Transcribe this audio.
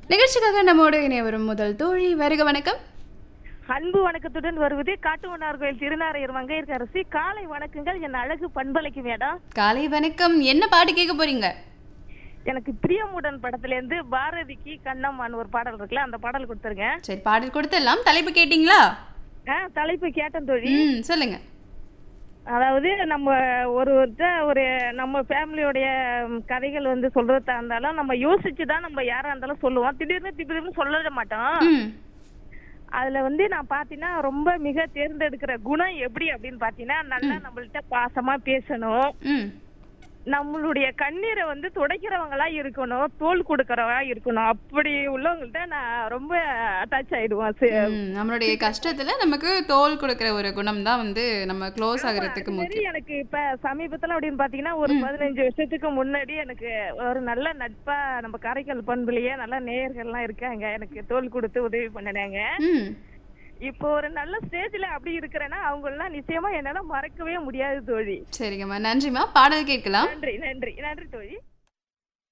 நிகழ்ச்சிக்காக நம்மோடு இணைய வரும் முதல் தோழி வருக வணக்கம் அன்பு வணக்கத்துடன் வருவது காட்டுமன்னார் கோயில் திருநாரையர் மங்கையர்கரசி காலை வணக்கங்கள் என் அழகு பண்பலைக்கு மேடம் காலை வணக்கம் என்ன பாட்டு கேட்க போறீங்க எனக்கு பிரியமுடன் படத்துல இருந்து பாரதிக்கு கண்ணம்மான்னு ஒரு பாடல் இருக்குல்ல அந்த பாடல் கொடுத்துருங்க சரி பாடல் கொடுத்துடலாம் தலைப்பு கேட்டிங்களா ஆ, தலைப்பு கேட்டேன் தோழி ம் சொல்லுங்க அதாவது நம்ம ஒரு ஒருத்த- ஒரு நம்ம ஃபேமிலியோடைய ம், கதைகள் வந்து சொல்றதா இருந்தாலும் நம்ம யோசிச்சு தான் நம்ம யாரா இருந்தாலும் சொல்லுவோம் திடீர்னு திடீர்னு சொல்ல மாட்டோம் ம் அதுல வந்து நான் பாத்தீங்கன்னா ரொம்ப மிக தேர்ந்தெடுக்கிற குணம் எப்படி அப்படின்னு பாத்தீங்கன்னா நல்லா நம்மள்ட்ட பாசமா பேசணும் ம் நம்மளுடைய கண்ணீரை வந்து துடைக்கிறவங்களா இருக்கணும் தோல் கொடுக்கறவா இருக்கணும் அப்படி உள்ளவங்கள்ட்ட நான் ரொம்ப அட்டாச் ஆயிடுவேன் சரி, ம், நம்மளுடைய கஷ்டத்துல நமக்கு தோல் கொடுக்கிற ஒரு குணம் தான் வந்து நம்ம க்ளோஸ் ஆகுறதுக்கு அது மாதிரி முக்கியம் எனக்கு இப்ப சமீபத்துல அப்படின்னு பாத்தீங்கன்னா ஒரு பதினஞ்சு வருஷத்துக்கு முன்னாடி எனக்கு ஒரு நல்ல நட்பா நம்ம காரைக்கால் பண்புலயே நல்ல நேயர்கள்லாம் இருக்காங்க எனக்கு தோல் கொடுத்து உதவி பண்ணினாங்க ம் இப்போ ஒரு நல்ல ஸ்டேஜ்ல அப்படி இருக்கிறேன்னா அவங்க எல்லாம் நிச்சயமா என்னால மறக்கவே முடியாது தோழி சரிங்கம்மா நன்றிம்மா பாடல் கேட்கலாம் நன்றி நன்றி நன்றி தோழி